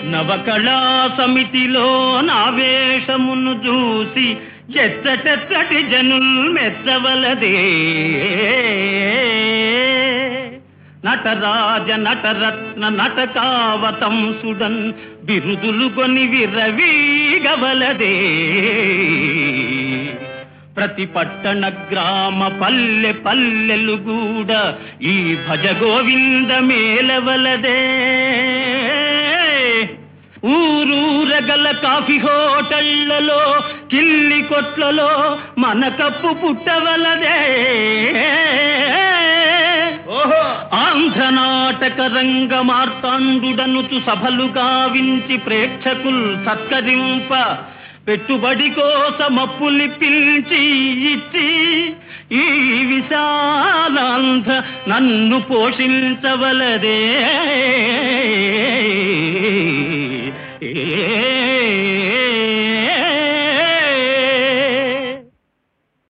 నవకళా సమితిలో నా వేషమును చూసి ఎచ్చటెచ్చటి జనుల్ మెచ్చవలదే నటరాజ నటరత్న నటకావతం సుడన్ బిరుదులు కొని విరవీగవలదే ప్రతి పట్టణ గ్రామ పల్లె పల్లెలు కూడా ఈ భజ గోవింద మేలవలదే ఊరూరగల కాఫీ హోటళ్లలో కిల్లి కొట్లలో మన కప్పు పుట్టవలదే ఓహో ఆంధ్ర నాటక రంగ మార్తాండుడనుచు సభలు గావించి ప్రేక్షకుల్ సత్కరింప పెట్టుబడి కోసమప్పులి పిలిచి ఇచ్చి ఈ విశాలాంధ్ర నన్ను పోషించవలదే ఏ